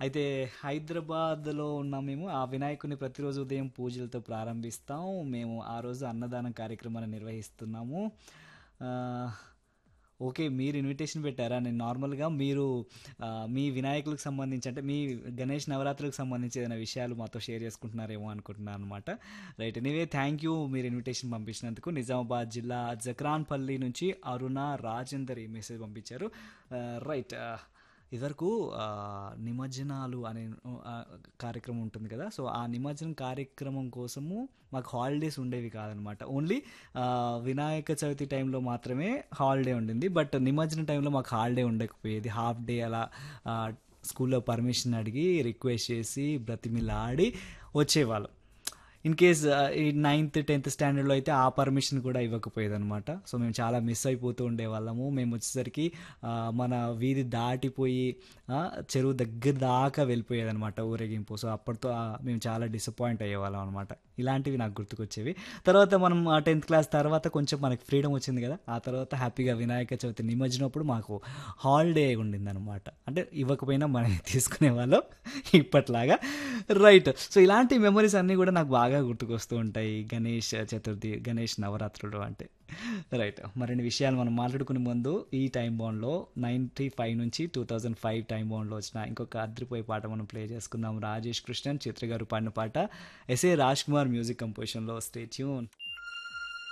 అయితే హైదరాబాద్లో ఉన్నాం మేము ఆ వినాయకుడిని ప్రతిరోజు ఉదయం పూజలతో ప్రారంభిస్తాం మేము ఆ రోజు అన్నదానం కార్యక్రమాన్ని నిర్వహిస్తున్నాము ఆ, ఓకే మీరు ఇన్విటేషన్ పెట్టారా నేను నార్మల్గా మీరు ఆ, మీ వినాయకులకు సంబంధించి అంటే మీ గణేష్ నవరాత్రులకు సంబంధించి ఏదైనా విషయాలు మాతో షేర్ చేసుకుంటున్నారేమో అనుకుంటున్నాను అనమాట రైట్ ఎనీవే థ్యాంక్ యూ మీరు ఇన్విటేషన్ పంపించినందుకు నిజామాబాద్ జిల్లా జక్రాన్పల్లి నుంచి అరుణ రాజేందర్ ఈ మెసేజ్ పంపించారు రైట్ ఇదివరకు ఆ, నిమజ్జనాలు అనే ఆ, కార్యక్రమం ఉంటుంది కదా సో ఆ నిమజ్జనం కార్యక్రమం కోసము మాకు హాలిడేస్ ఉండేవి కాదనమాట ఓన్లీ వినాయక చవితి టైంలో మాత్రమే హాలిడే ఉండింది బట్ నిమజ్జనం టైంలో మాకు హాలిడే ఉండకపోయేది హాఫ్ డే అలా ఆ, స్కూల్లో పర్మిషన్ అడిగి రిక్వెస్ట్ చేసి బ్రతిమిలాడి వచ్చేవాళ్ళం ఇన్ కేస్ ఈ నైన్త్ టెన్త్ స్టాండర్డ్లో అయితే ఆ పర్మిషన్ కూడా ఇవ్వకపోయేది అనమాట సో మేము చాలా మిస్ అయిపోతూ ఉండేవాళ్ళము మేము వచ్చేసరికి ఆ, మన వీధి దాటిపోయి ఆ, చెరువు దగ్గర దాకా వెళ్ళిపోయేది అనమాట ఊరేగింపు సో అప్పటితో ఆ, మేము చాలా డిసప్పాయింట్ అయ్యేవాళ్ళం అనమాట ఇలాంటివి నాకు గుర్తుకొచ్చేవి తర్వాత మనం టెన్త్ క్లాస్ తర్వాత కొంచెం మనకి ఫ్రీడమ్ వచ్చింది కదా ఆ తర్వాత హ్యాపీగా వినాయక చవితి నిమజ్జనప్పుడు మాకు హాలిడే ఉండింది అనమాట అంటే ఇవ్వకపోయినా మనం తీసుకునే వాళ్ళం ఇప్పట్లాగా రైట్ సో ఇలాంటి మెమరీస్ అన్నీ కూడా నాకు బాగా గుర్తుకొస్తూ ఉంటాయి గణేష్ చతుర్థి గణేష్ నవరాత్రులు అంటే రైట్ మరిన్ని విషయాలు మనం మాట్లాడుకునే ముందు ఈ టైం బౌండ్లో నైంటీ ఫైవ్ నుంచి టూ థౌజండ్ ఫైవ్ టైం బౌండ్లో వచ్చిన ఇంకొక అద్రిపోయే పాట మనం ప్లే చేసుకుందాం రాజేష్ కృష్ణన్ చిత్ర గారు పాడిన పాట ఎస్ఏ రాజ్ కుమార్ మ్యూజిక్ కంపోజిషన్లో స్టే ట్యూన్